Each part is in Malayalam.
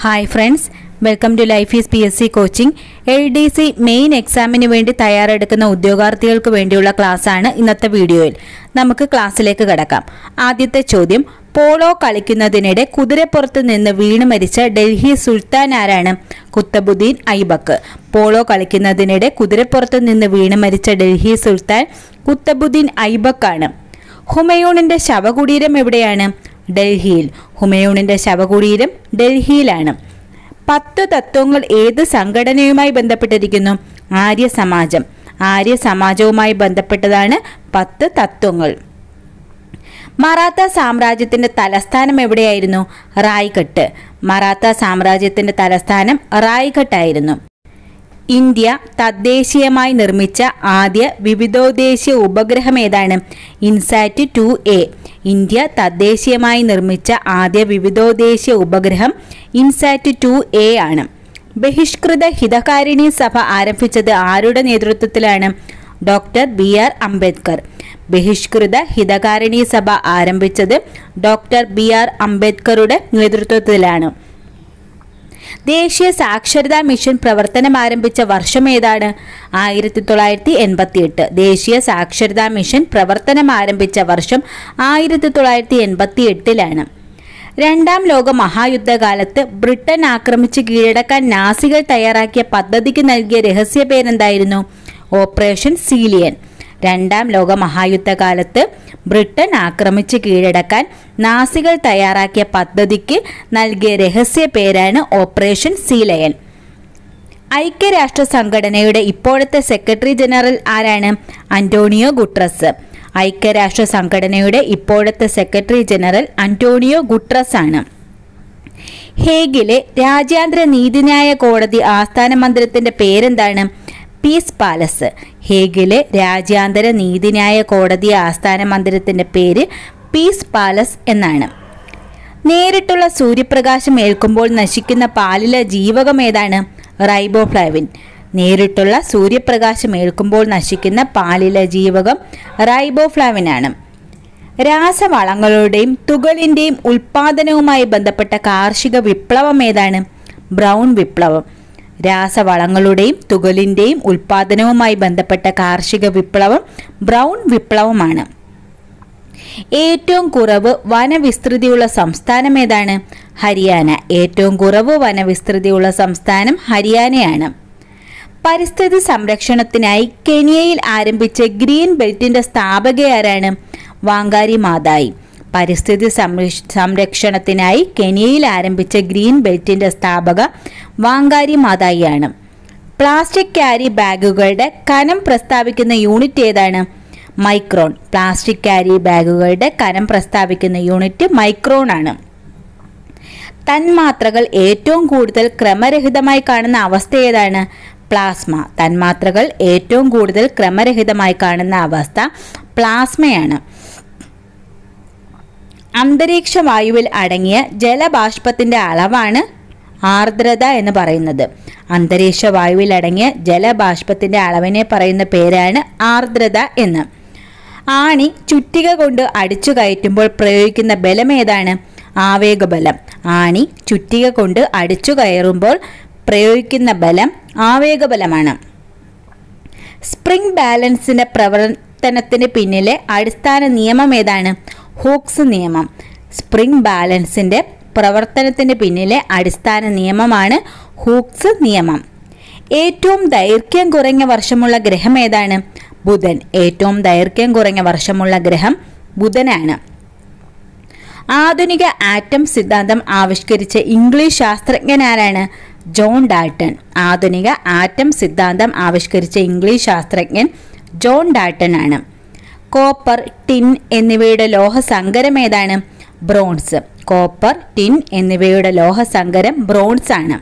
hi friends welcome to life is P S C coaching L D C main എക്സാമിന് വേണ്ടി തയ്യാറെടുക്കുന്ന ഉദ്യോഗാർത്ഥികൾക്ക് വേണ്ടിയുള്ള ക്ലാസ്സാണ് ഇന്നത്തെ വീഡിയോയിൽ നമുക്ക് ക്ലാസ്സിലേക്ക് കടക്കാം ആദ്യത്തെ ചോദ്യം പോളോ കളിക്കുന്നതിനിടെ കുതിരപ്പുറത്ത് നിന്ന് വീണ് മരിച്ച ഡൽഹി സുൽത്താൻ ആരാണ് കുത്തബുദ്ദീൻ ഐബക്ക് പോളോ കളിക്കുന്നതിനിടെ കുതിരപ്പുറത്ത് നിന്ന് വീണ് മരിച്ച ഡൽഹി സുൽത്താൻ കുത്തബുദ്ദീൻ ഐബക്കാണ് ഹുമയൂണിന്റെ ശവകുടീരം എവിടെയാണ് ഡൽഹിയിൽ ഹുമയൂണിന്റെ ശവകുടീരം ഡൽഹിയിലാണ് പത്ത് തത്വങ്ങൾ ഏത് സംഘടനയുമായി ബന്ധപ്പെട്ടിരിക്കുന്നു ആര്യ സമാജം ആര്യ സമാജവുമായി ബന്ധപ്പെട്ടതാണ് പത്ത് തത്വങ്ങൾ മറാത്ത സാമ്രാജ്യത്തിന്റെ തലസ്ഥാനം എവിടെയായിരുന്നു റായ്ഘട്ട് മറാത്ത സാമ്രാജ്യത്തിന്റെ തലസ്ഥാനം റായ്ഘട്ടായിരുന്നു ഇന്ത്യ തദ്ദേശീയമായി നിർമ്മിച്ച ആദ്യ വിവിധോദ്ദേശീയ ഉപഗ്രഹം ഏതാണ് ഇൻസാറ്റ് ടു എ ഇന്ത്യ തദ്ദേശീയമായി നിർമ്മിച്ച ആദ്യ വിവിധോദ്ദേശീയ ഉപഗ്രഹം ഇൻസാറ്റ് ടു എ ആണ് ബഹിഷ്കൃത ഹിതകാരിണി സഭ ആരംഭിച്ചത് ആരുടെ നേതൃത്വത്തിലാണ് doctor B R Ambedkar Bahishkrit Hitakarini Sabha ആരംഭിച്ചത് ഡോക്ടർ ബി ആർ അംബേദ്കറുടെ നേതൃത്വത്തിലാണ് ദേശീയ സാക്ഷരതാ മിഷൻ പ്രവർത്തനം ആരംഭിച്ച വർഷം ഏതാണ് ആയിരത്തി തൊള്ളായിരത്തി എൺപത്തി എട്ട് ദേശീയ സാക്ഷരതാ മിഷൻ പ്രവർത്തനം ആരംഭിച്ച വർഷം ആയിരത്തി തൊള്ളായിരത്തി എൺപത്തി എട്ടിലാണ് രണ്ടാം ലോക മഹായുദ്ധകാലത്ത് ബ്രിട്ടൻ ആക്രമിച്ച് കീഴടക്കാൻ നാസികൾ തയ്യാറാക്കിയ പദ്ധതിക്ക് നൽകിയ രഹസ്യ പേരെന്തായിരുന്നു ഓപ്പറേഷൻ സീലിയൻ രണ്ടാം ലോക മഹായുദ്ധകാലത്ത് ബ്രിട്ടൻ ആക്രമിച്ച് കീഴടക്കാൻ നാസികൾ തയ്യാറാക്കിയ പദ്ധതിക്ക് നൽകിയ രഹസ്യ പേരാണ് ഓപ്പറേഷൻ സീലയൻ ഐക്യരാഷ്ട്ര സംഘടനയുടെ ഇപ്പോഴത്തെ സെക്രട്ടറി ജനറൽ ആരാണ് അന്റോണിയോ ഗുട്രസ് ഐക്യരാഷ്ട്ര സംഘടനയുടെ ഇപ്പോഴത്തെ സെക്രട്ടറി ജനറൽ അന്റോണിയോ ഗുട്രസ് ആണ് ഹേഗിലെ രാജ്യാന്തര നീതിന്യായ കോടതി ആസ്ഥാന മന്ദിരത്തിന്റെ പേരെന്താണ് പീസ് പാലസ് ഹേഗിലെ രാജ്യാന്തര നീതിന്യായ കോടതി ആസ്ഥാന മന്ദിരത്തിന്റെ പേര് പീസ് പാലസ് എന്നാണ് നേരിട്ടുള്ള സൂര്യപ്രകാശം ഏൽക്കുമ്പോൾ നശിക്കുന്ന പാലിലെ ജീവകം ഏതാണ് റൈബോഫ്ലാവിൻ നേരിട്ടുള്ള സൂര്യപ്രകാശം ഏൽക്കുമ്പോൾ നശിക്കുന്ന പാലിലെ ജീവകം റൈബോഫ്ലാവിൻ ആണ് രാസവളങ്ങളുടെയും തുകലിന്റെയും ഉൽപാദനവുമായി ബന്ധപ്പെട്ട കാർഷിക വിപ്ലവം ഏതാണ് ബ്രൗൺ വിപ്ലവം രാസവളങ്ങളുടെയും തുകലിന്റെയും ഉൽപാദനവുമായി ബന്ധപ്പെട്ട കാർഷിക വിപ്ലവം ബ്രൗൺ വിപ്ലവമാണ് ഏറ്റവും കുറവ് വനവിസ്തൃതിയുള്ള സംസ്ഥാനം ഏതാണ് ഹരിയാന ഏറ്റവും കുറവ് വനവിസ്തൃതിയുള്ള സംസ്ഥാനം ഹരിയാനയാണ് പരിസ്ഥിതി സംരക്ഷണത്തിനായി കെനിയയിൽ ആരംഭിച്ച ഗ്രീൻ ബെൽറ്റിന്റെ സ്ഥാപകയാരാണ് വാങ്കാരി മാതായി പരിസ്ഥിതി സംരക്ഷണത്തിനായി കെനിയയിൽ ആരംഭിച്ച ഗ്രീൻ ബെൽറ്റിന്റെ സ്ഥാപക വാങ്കാരി മാതായിയാണ് പ്ലാസ്റ്റിക് ക്യാരി ബാഗുകളുടെ കനം പ്രസ്താവിക്കുന്ന യൂണിറ്റ് ഏതാണ് മൈക്രോൺ പ്ലാസ്റ്റിക് ക്യാരി ബാഗുകളുടെ കനം പ്രസ്താവിക്കുന്ന യൂണിറ്റ് മൈക്രോൺ ആണ് തന്മാത്രകൾ ഏറ്റവും കൂടുതൽ ക്രമരഹിതമായി കാണുന്ന അവസ്ഥ ഏതാണ് പ്ലാസ്മ തന്മാത്രകൾ ഏറ്റവും കൂടുതൽ ക്രമരഹിതമായി കാണുന്ന അവസ്ഥ പ്ലാസ്മയാണ് അന്തരീക്ഷ വായുവിൽ അടങ്ങിയ ജലബാഷ്പത്തിന്റെ അളവാണ് ആർദ്രത എന്ന് പറയുന്നത് അന്തരീക്ഷ വായുവിൽ അടങ്ങിയ ജലബാഷ്പത്തിന്റെ അളവിനെ പറയുന്ന പേരാണ് ആർദ്രത എന്ന് ആണി ചുറ്റിക കൊണ്ട് അടിച്ചു കയറ്റുമ്പോൾ പ്രയോഗിക്കുന്ന ബലം ഏതാണ് ആവേഗബലം ആണി ചുറ്റിക കൊണ്ട് അടിച്ചു കയറുമ്പോൾ പ്രയോഗിക്കുന്ന ബലം ആവേഗബലമാണ് സ്പ്രിംഗ് ബാലൻസിന്റെ പ്രവർത്തനത്തിന് പിന്നിലെ അടിസ്ഥാന നിയമം ഏതാണ് ഹൂക്സ് നിയമം സ്പ്രിംഗ് ബാലൻസിന്റെ പ്രവർത്തനത്തിന് പിന്നിലെ അടിസ്ഥാന നിയമമാണ് ഹൂക്സ് നിയമം ഏറ്റവും ദൈർഘ്യം കുറഞ്ഞ വർഷമുള്ള ഗ്രഹം ഏതാണ് ബുധൻ ഏറ്റവും ദൈർഘ്യം കുറഞ്ഞ വർഷമുള്ള ഗ്രഹം ബുധനാണ് ആധുനിക ആറ്റം സിദ്ധാന്തം ആവിഷ്കരിച്ച ഇംഗ്ലീഷ് ശാസ്ത്രജ്ഞൻ ആരാണ് ജോൺ ഡാൾട്ടൺ ആധുനിക ആറ്റം സിദ്ധാന്തം ആവിഷ്കരിച്ച ഇംഗ്ലീഷ് ശാസ്ത്രജ്ഞൻ ജോൺ ഡാൾട്ടൺ ആണ് കോപ്പർ ടിൻ എന്നിവയുടെ ലോഹസങ്കരം ഏതാണ് ബ്രോൺസ് കോപ്പർ ടിൻ എന്നിവയുടെ ലോഹസങ്കരം ബ്രോൺസ് ആണ്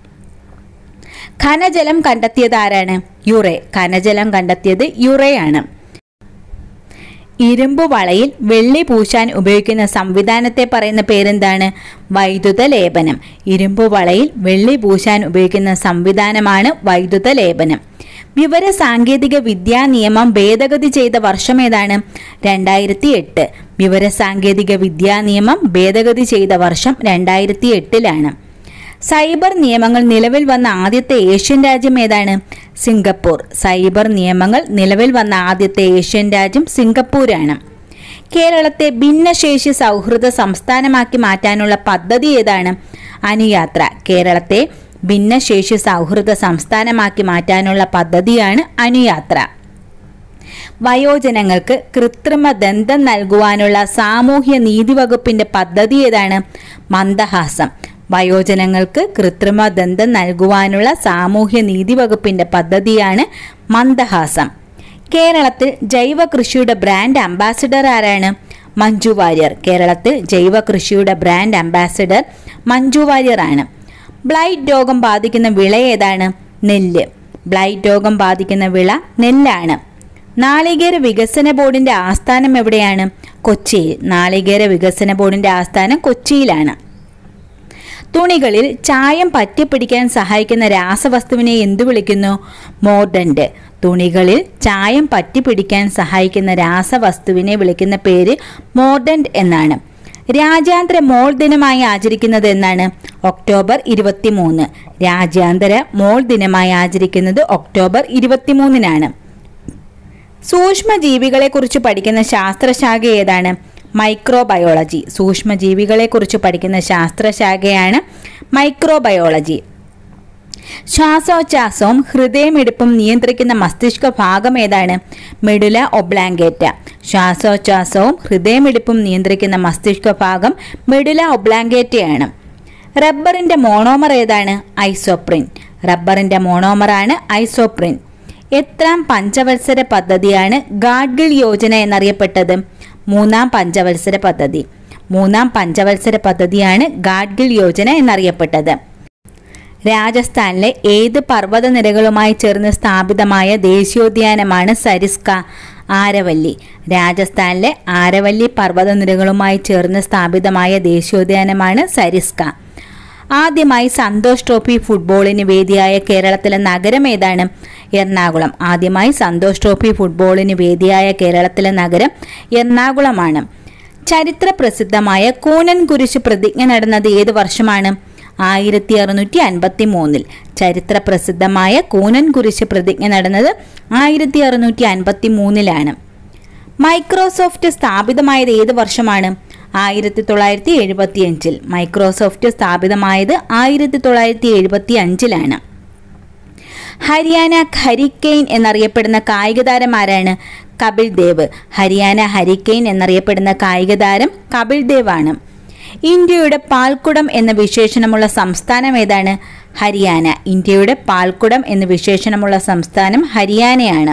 ഖനജലം കണ്ടെത്തിയത് ആരാണ് യുറേ ഖനജലം കണ്ടെത്തിയത് യുറയാണ് ഇരുമ്പ് വളയിൽ വെള്ളി പൂശാൻ ഉപയോഗിക്കുന്ന സംവിധാനത്തെ പറയുന്ന പേരെന്താണ് വൈദ്യുത ലേപനം ഇരുമ്പ് വളയിൽ വെള്ളി പൂശാൻ ഉപയോഗിക്കുന്ന സംവിധാനമാണ് വൈദ്യുത ലേപനം വിവര സാങ്കേതിക വിദ്യാ നിയമം ഭേദഗതി ചെയ്ത വർഷം ഏതാണ് രണ്ടായിരത്തി എട്ട് വിവര സാങ്കേതിക വിദ്യാ നിയമം ഭേദഗതി ചെയ്ത വർഷം രണ്ടായിരത്തി എട്ടിലാണ് സൈബർ നിയമങ്ങൾ നിലവിൽ വന്ന ആദ്യത്തെ ഏഷ്യൻ രാജ്യം ഏതാണ് സിംഗപ്പൂർ സൈബർ നിയമങ്ങൾ നിലവിൽ വന്ന ആദ്യത്തെ ഏഷ്യൻ രാജ്യം സിംഗപ്പൂരാണ് കേരളത്തെ ഭിന്നശേഷി സൗഹൃദ സംസ്ഥാനമാക്കി മാറ്റാനുള്ള പദ്ധതി ഏതാണ് അനുയാത്ര കേരളത്തെ ഭിന്നശേഷി സൗഹൃദ സംസ്ഥാനമാക്കി മാറ്റാനുള്ള പദ്ധതിയാണ് അനുയാത്ര വയോജനങ്ങൾക്ക് കൃത്രിമ ദന്തം നൽകുവാനുള്ള സാമൂഹ്യ നീതി വകുപ്പിന്റെ പദ്ധതി ഏതാണ് മന്ദഹാസം വയോജനങ്ങൾക്ക് കൃത്രിമ ദന്തം നൽകുവാനുള്ള സാമൂഹ്യ നീതി വകുപ്പിന്റെ പദ്ധതിയാണ് മന്ദഹാസം കേരളത്തിൽ ജൈവ കൃഷിയുടെ ബ്രാൻഡ് അംബാസിഡർ ആരാണ് മഞ്ജു വാര്യർ കേരളത്തിൽ ജൈവ കൃഷിയുടെ ബ്രാൻഡ് അംബാസിഡർ മഞ്ജു വാര്യർ ആണ് ബ്ലൈറ്റ് രോഗം ബാധിക്കുന്ന വിള ഏതാണ് നെല്ല് ബ്ലൈറ്റ് രോഗം ബാധിക്കുന്ന വിള നെല്ലാണ് നാളികേര വികസന ബോർഡിന്റെ ആസ്ഥാനം എവിടെയാണ് കൊച്ചിയിൽ നാളികേര വികസന ബോർഡിന്റെ ആസ്ഥാനം കൊച്ചിയിലാണ് തുണികളിൽ ചായം പറ്റിപ്പിടിക്കാൻ സഹായിക്കുന്ന രാസവസ്തുവിനെ എന്തു വിളിക്കുന്നു മോർഡന്റ് തുണികളിൽ ചായം പറ്റിപ്പിടിക്കാൻ സഹായിക്കുന്ന രാസവസ്തുവിനെ വിളിക്കുന്ന പേര് മോർഡന്റ് എന്നാണ് രാജ്യാന്തര മോൾ ദിനമായി ആചരിക്കുന്നത് എന്നാണ് ഒക്ടോബർ ഇരുപത്തിമൂന്ന് രാജ്യാന്തര മോൾ ദിനമായി ആചരിക്കുന്നത് ഒക്ടോബർ ഇരുപത്തിമൂന്നിനാണ് സൂക്ഷ്മജീവികളെക്കുറിച്ച് പഠിക്കുന്ന ശാസ്ത്രശാഖ ഏതാണ് മൈക്രോബയോളജി സൂക്ഷ്മജീവികളെക്കുറിച്ച് പഠിക്കുന്ന ശാസ്ത്രശാഖയാണ് മൈക്രോബയോളജി ശ്വാസോച്ഛ്വാസവും ഹൃദയമിടിപ്പും നിയന്ത്രിക്കുന്ന മസ്തിഷ്ക ഭാഗം ഏതാണ് മെഡുല ഒബ്ലാങ്കേറ്റ ശ്വാസോച്ഛ്വാസവും ഹൃദയമിടിപ്പും നിയന്ത്രിക്കുന്ന മസ്തിഷ്ക ഭാഗം മെഡുല ഒബ്ലാങ്കേറ്റയാണ് റബ്ബറിന്റെ മോണോമർ ഏതാണ് ഐസോപ്രിൻ റബ്ബറിന്റെ മോണോമറാണ് ഐസോപ്രിൻ എത്രാം പഞ്ചവത്സര പദ്ധതിയാണ് ഗാഡ്ഗിൽ യോജന എന്നറിയപ്പെട്ടത് മൂന്നാം പഞ്ചവത്സര പദ്ധതി മൂന്നാം പഞ്ചവത്സര പദ്ധതിയാണ് ഗാഡ്ഗിൽ യോജന എന്നറിയപ്പെട്ടത് രാജസ്ഥാനിലെ ഏത് പർവ്വതനിരകളുമായി ചേർന്ന് സ്ഥാപിതമായ ദേശീയോദ്യാനമാണ് സരിസ്ക ആരവല്ലി രാജസ്ഥാനിലെ ആരവല്ലി പർവ്വതനിരകളുമായി ചേർന്ന് സ്ഥാപിതമായ ദേശീയോദ്യാനമാണ് സരിസ്ക ആദ്യമായി സന്തോഷ് ട്രോഫി ഫുട്ബോളിന് വേദിയായ കേരളത്തിലെ നഗരം ഏതാണ് എറണാകുളം ആദ്യമായി സന്തോഷ് ട്രോഫി ഫുട്ബോളിന് വേദിയായ കേരളത്തിലെ നഗരം എറണാകുളമാണ് ചരിത്ര പ്രസിദ്ധമായ കൂനൻ കുരിശ് പ്രതിജ്ഞ നടന്നത് ഏത് വർഷമാണ് ആയിരത്തി അറുന്നൂറ്റി അൻപത്തി മൂന്നിൽ ചരിത്ര പ്രസിദ്ധമായ കൂനൻ കുരിശ് പ്രതിജ്ഞ നടന്നത് ആയിരത്തി അറുന്നൂറ്റി അൻപത്തി മൂന്നിലാണ് മൈക്രോസോഫ്റ്റ് സ്ഥാപിതമായത് ഏത് വർഷമാണ് ആയിരത്തി തൊള്ളായിരത്തി എഴുപത്തി അഞ്ചിൽ മൈക്രോസോഫ്റ്റ് സ്ഥാപിതമായത് ആയിരത്തി തൊള്ളായിരത്തി എഴുപത്തി അഞ്ചിലാണ് ഹരിയാന ഹരിക്കെയിൻ എന്നറിയപ്പെടുന്ന കായിക താരം ആരാണ് കപിൽ ദേവ് ഹരിയാന ഹരിക്കെയിൻ എന്നറിയപ്പെടുന്ന കായിക താരം കപിൽ ദേവ് ആണ് ഇന്ത്യയുടെ പാൽക്കുടം എന്ന വിശേഷണമുള്ള സംസ്ഥാനം ഏതാണ് ഹരിയാന ഇന്ത്യയുടെ പാൽക്കുടം എന്ന വിശേഷണമുള്ള സംസ്ഥാനം ഹരിയാനയാണ്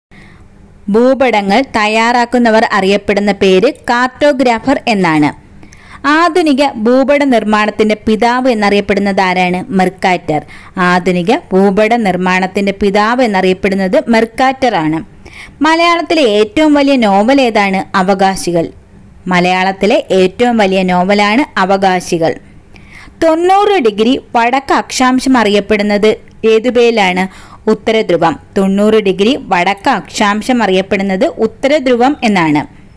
ഭൂപടങ്ങൾ തയ്യാറാക്കുന്നവർ അറിയപ്പെടുന്ന പേര് കാർട്ടോഗ്രാഫർ എന്നാണ് ആധുനിക ഭൂപട നിർമ്മാണത്തിന്റെ പിതാവ് എന്നറിയപ്പെടുന്നത് ആരാണ് മെർക്കാറ്റർ ആധുനിക ഭൂപട നിർമ്മാണത്തിന്റെ പിതാവ് എന്നറിയപ്പെടുന്നത് മെർക്കാറ്റർ ആണ് മലയാളത്തിലെ ഏറ്റവും വലിയ നോവൽ ഏതാണ് അവകാശികൾ മലയാളത്തിലെ ഏറ്റവും വലിയ നോവലാണ് അവകാശികൾ തൊണ്ണൂറ് ഡിഗ്രി വടക്ക് അക്ഷാംശം അറിയപ്പെടുന്നത് ഏതു പേരിലാണ് ഉത്തരധ്രുവം തൊണ്ണൂറ് ഡിഗ്രി വടക്ക് അക്ഷാംശം അറിയപ്പെടുന്നത് ഉത്തരധ്രുവം എന്നാണ്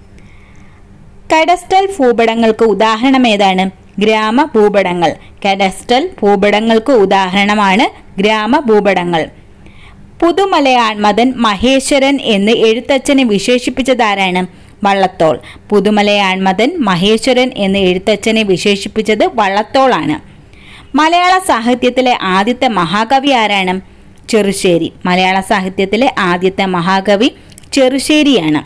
കഡസ്റ്റൽ ഭൂപടങ്ങൾക്ക് ഉദാഹരണം ഏതാണ് ഗ്രാമ ഭൂപടങ്ങൾ കഡസ്റ്റൽ ഭൂപടങ്ങൾക്ക് ഉദാഹരണമാണ് ഗ്രാമ ഭൂപടങ്ങൾ പുതുമലയാൺമതൻ മഹേശ്വരൻ എന്ന് എഴുത്തച്ഛനെ വിശേഷിപ്പിച്ചതാരാണ് വള്ളത്തോൾ പുതുമലയാൺമതൻ മഹേശ്വരൻ എന്ന് എഴുത്തച്ഛനെ വിശേഷിപ്പിച്ചത് വള്ളത്തോളാണ് മലയാള സാഹിത്യത്തിലെ ആദ്യത്തെ മഹാകവി ആരാണ് ചെറുശ്ശേരി മലയാള സാഹിത്യത്തിലെ ആദ്യത്തെ മഹാകവി ചെറുശ്ശേരിയാണ്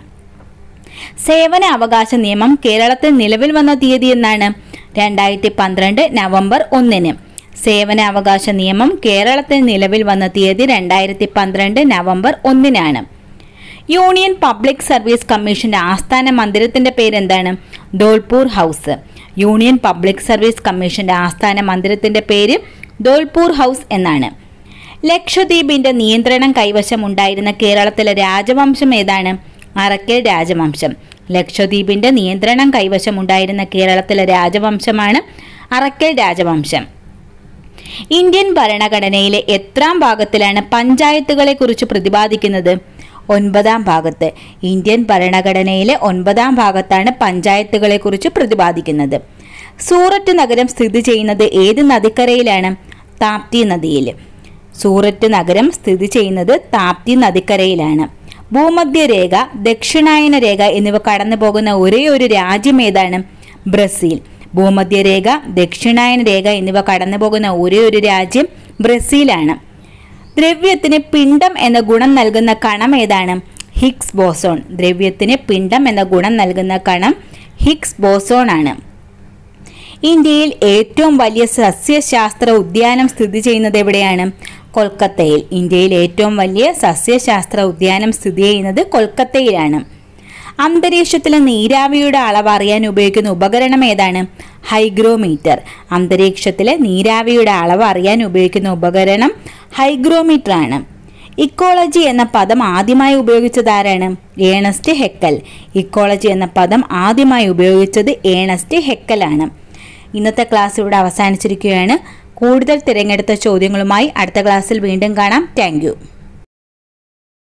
സേവന അവകാശ നിയമം കേരളത്തിൽ നിലവിൽ വന്ന തീയതി എന്നാണ് രണ്ടായിരത്തി പന്ത്രണ്ട് നവംബർ ഒന്നിന് സേവന അവകാശ നിയമം കേരളത്തിൽ നിലവിൽ വന്ന തീയതി രണ്ടായിരത്തി പന്ത്രണ്ട് നവംബർ ഒന്നിനാണ് യൂണിയൻ പബ്ലിക് സർവീസ് കമ്മീഷന്റെ ആസ്ഥാന മന്ദിരത്തിന്റെ പേരെന്താണ് Dholpur house union public service കമ്മീഷന്റെ ആസ്ഥാന മന്ദിരത്തിന്റെ പേര് ധോൽപൂർ ഹൗസ് എന്നാണ് ലക്ഷദ്വീപിന്റെ നിയന്ത്രണം കൈവശമുണ്ടായിരുന്ന കേരളത്തിലെ രാജവംശം ഏതാണ് അറക്കൽ രാജവംശം ലക്ഷദ്വീപിന്റെ നിയന്ത്രണം കൈവശമുണ്ടായിരുന്ന കേരളത്തിലെ രാജവംശമാണ് അറക്കൽ രാജവംശം ഇന്ത്യൻ ഭരണഘടനയിലെ എത്രാം ഭാഗത്തിലാണ് പഞ്ചായത്തുകളെ കുറിച്ച് പ്രതിപാദിക്കുന്നത് ഒൻപതാം ഭാഗത്ത് ഇന്ത്യൻ ഭരണഘടനയിലെ ഒൻപതാം ഭാഗത്താണ് പഞ്ചായത്തുകളെ കുറിച്ച് പ്രതിപാദിക്കുന്നത് സൂററ്റ് നഗരം സ്ഥിതി ചെയ്യുന്നത് ഏത് നദിക്കരയിലാണ് താപ്തി നദിയിൽ സൂററ്റ് നഗരം സ്ഥിതി ചെയ്യുന്നത് താപ്തി നദിക്കരയിലാണ് ഭൂമധ്യരേഖ ദക്ഷിണായന രേഖ എന്നിവ കടന്നു പോകുന്ന ഒരേ ഒരു രാജ്യം ഏതാണ് ബ്രസീൽ ഭൂമധ്യരേഖ ദക്ഷിണായന രേഖ എന്നിവ കടന്നു പോകുന്ന ഒരേ ഒരു രാജ്യം ബ്രസീലാണ് ദ്രവ്യത്തിന് പിണ്ഡം എന്ന ഗുണം നൽകുന്ന കണം ഏതാണ് ഹിഗ്സ് ബോസോൺ ദ്രവ്യത്തിന് പിണ്ഡം എന്ന ഗുണം നൽകുന്ന കണം ഹിഗ്സ് ബോസോൺ ആണ് ഇന്ത്യയിൽ ഏറ്റവും വലിയ സസ്യശാസ്ത്ര ഉദ്യാനം സ്ഥിതി ചെയ്യുന്നത് എവിടെയാണ് കൊൽക്കത്തയിൽ ഇന്ത്യയിൽ ഏറ്റവും വലിയ സസ്യശാസ്ത്ര ഉദ്യാനം സ്ഥിതി ചെയ്യുന്നത് കൊൽക്കത്തയിലാണ് അന്തരീക്ഷത്തിലെ നീരാവിയുടെ അളവ് അറിയാൻ ഉപയോഗിക്കുന്ന ഉപകരണം ഏതാണ് ഹൈഗ്രോമീറ്റർ അന്തരീക്ഷത്തിലെ നീരാവിയുടെ അളവ് അറിയാൻ ഉപയോഗിക്കുന്ന ഉപകരണം ഹൈഗ്രോമീറ്റർ ആണ് ഇക്കോളജി എന്ന പദം ആദ്യമായി ഉപയോഗിച്ചത് ആരാണ് ഏണസ്റ്റ് ഹെക്കൽ ഇക്കോളജി എന്ന പദം ആദ്യമായി ഉപയോഗിച്ചത് ഏണസ്റ്റ് ഹെക്കലാണ് ഇന്നത്തെ ക്ലാസ് ഇവിടെ അവസാനിച്ചിരിക്കുകയാണ് കൂടുതൽ തിരഞ്ഞെടുത്ത ചോദ്യങ്ങളുമായി അടുത്ത ക്ലാസ്സിൽ വീണ്ടും കാണാം താങ്ക്